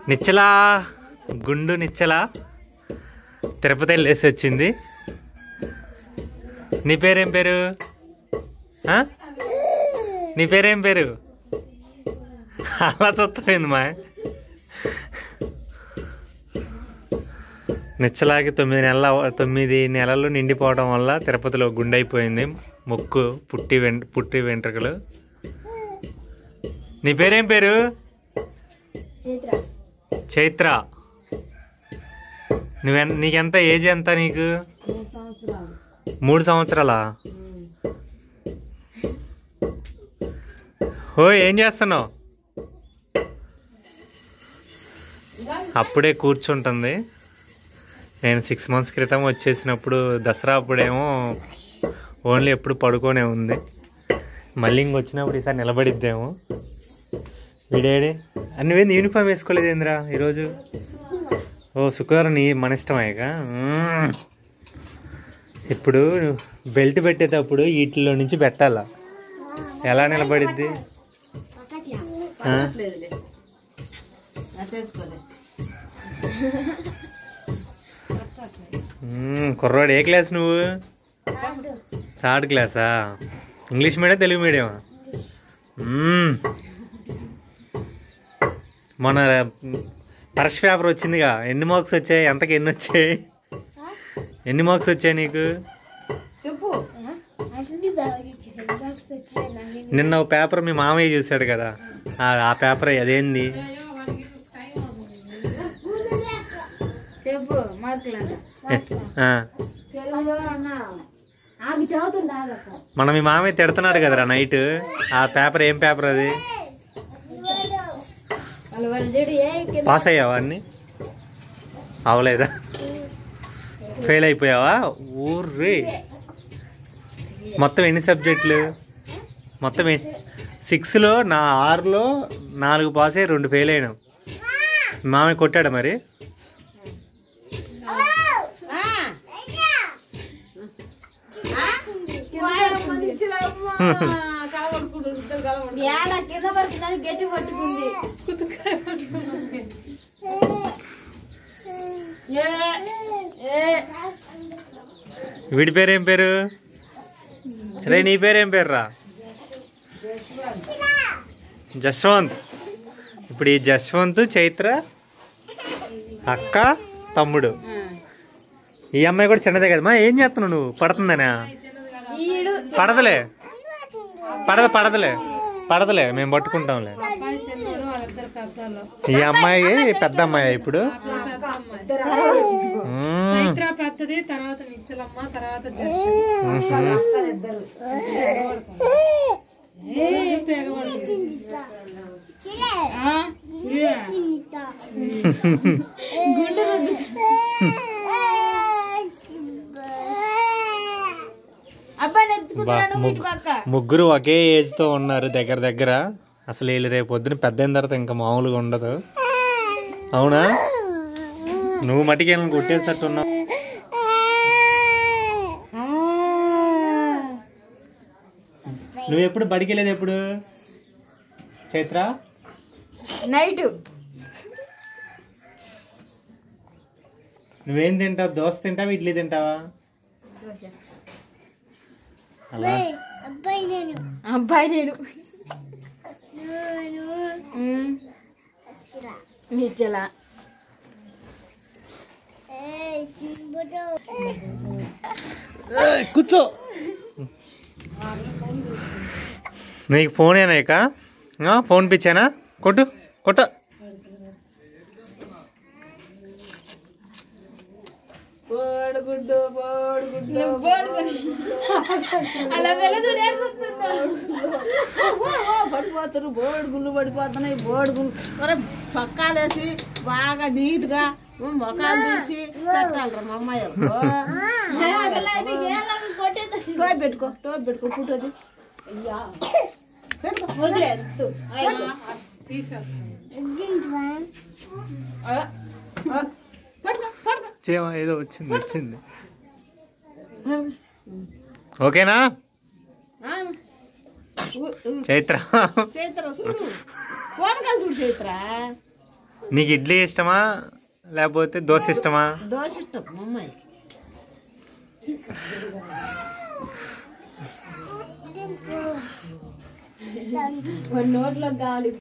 నిచ్చలా గుండు నిచ్చలా తిరుపతి వెళ్ళేసి వచ్చింది నీ పేరేం పేరు ఆ? నీ పేరేం పేరు అలా చూస్తాయింది మా నిచ్చలాగి తొమ్మిది నెలల తొమ్మిది నెలలు నిండిపోవడం వల్ల తిరుపతిలో గుండె అయిపోయింది ముక్కు పుట్టి వెం పుట్టి వెంట్రుకలు నీ పేరేం పేరు చైత్ర నువ్వె నీకెంత ఏజ్ ఎంత నీకు మూడు సంవత్సరాలా ఓ ఏం చేస్తున్నావు అప్పుడే కూర్చుంటుంది నేను సిక్స్ మంత్స్ క్రితం వచ్చేసినప్పుడు దసరా అప్పుడేమో ఓన్లీ ఎప్పుడు పడుకోనే ఉంది మళ్ళీ ఇంకొచ్చినప్పుడు ఈసారి నిలబడిద్దేమో వీడేడి నువ్వేంది యూనిఫామ్ వేసుకోలేదు ఏంద్రా ఈరోజు ఓ శుక్రవారం నీ మన ఇష్టమేక ఇప్పుడు బెల్ట్ పెట్టేటప్పుడు వీటిలో నుంచి పెట్టాలా ఎలా నిలబడిద్ది ఆ? మ్మ్, కుర్రాడు ఏ క్లాస్ నువ్వు థర్డ్ క్లాసా ఇంగ్లీష్ మీడియం తెలుగు మీడియం మన పరీక్ష పేపర్ వచ్చిందిగా ఎన్ని మార్క్స్ వచ్చాయి ఎంతకి ఎన్ని వచ్చాయి ఎన్ని మార్క్స్ వచ్చాయి నీకు చెప్పు నిన్న ఒక పేపర్ మీ మామయ్య చూశాడు కదా ఆ ఆ పేపర్ అదేంది చెప్పు మార్కులు అంట ఆ, తెలుగులో అన్నా ఆమె చదువుతుంది ఆగక్క మన మీ మామయ్య తిడుతున్నాడు కదరా నైట్ ఆ పేపర్ ఏం పేపర్ అది వాళ్ళు వాళ్ళు చెడు ఏ కింద పాస్ అయ్యావా అన్ని అవలేదా ఫెయిల్ అయిపోయావా ఊర్రే మొత్తం ఎన్ని సబ్జెక్టులు మొత్తం ఎన్ని సిక్స్లో నా ఆరులో నాలుగు పాస్ అయ్యి రెండు ఫెయిల్ అయినావు మామయ్య కొట్టాడా మరి ఏడ కింద పడుతుందని గట్టి పట్టుకుంది ఏ ఏ వీడి పేరు ఏం పేరు రే నీ పేరు ఏం పేరు రా జశ్వంత్ ఇప్పుడు ఈ జశ్వంత్ చైత్ర అక్క తమ్ముడు ఈ అమ్మాయి కూడా చిన్నదే కదమ్మా ఏం చేస్తున్నావు నువ్వు పడుతుందనా ఈడు పడదలే పడద పడదలే పడదలే మేము పట్టుకుంటాంలే అబ్బాయి చిన్నోడు వాళ్ళిద్దరు పెద్దలు ఈ అమ్మాయి పెద్ద అమ్మాయి ఇప్పుడు పెద్ద అమ్మాయి మ్మ్. చైత్ర పెద్దది తర్వాత నిచ్చలమ్మ తర్వాత జర్షి చెప్తే ఎగబడుతుంది ఆ? చిరియా? గుండు రుద్దు అబ్బాయి బా, ఎత్తుకుతున్నాను ఇటు ముగ్గు- పక్క ముగ్గురు ఒకే ఏజ్ తో ఉన్నారు దగ్గర దగ్గర అసలు వీళ్ళు రేపు పొద్దున పెద్ద అయిన తర్వాత ఇంకా మామూలుగా ఉండదు అవునా నువ్వు మటుకి ఏమైనా కొట్టేసట్టు ఉన్నావు నువ్వు ఎప్పుడు బడికి వెళ్ళేది ఎప్పుడు చైత్ర నైట్ నువ్వేం తింటావు దోశ తింటావా ఇడ్లీ తింటావా అలా అబ్బాయి నేను ఉమ్. నిచ్చల ఏయ్, కూర్చో నీకు ఫోన్ ఏనాక ఫోన్ పిచ్చానా కొట్టు కొట్టు బోడుగుడ్డు బోడుగుడ్డు బోడుగుడ్డు అలా వెళ్ళదుడు ఏడుస్తుందా పడిపోతారు బోడుగుళ్ళు పడిపోతున్నాయి బోడుగుళ్ళు మరి సొక్కాలు వేసి బాగా నీట్ గా మొఖాలు తీసి పెట్టాలరా మా అమ్మాయి టోప్ పెట్టుకో టోప్ పెట్టుకో పుట్టది వదిలే ఎత్తు. తీసా పట్టుకో పట్టుకో చీమ ఏదో వచ్చింది వచ్చింది ఓకేనా ఆ, ఊ- ఊ, చైత్ర చైత్ర చూడు కోడకాలు చూడు చైత్ర నీకు ఇడ్లీ ఇష్టమా లేకపోతే దోశ ఇష్టమా దోశ ఇష్టం మా అమ్మాయికి నోట్లో గాలి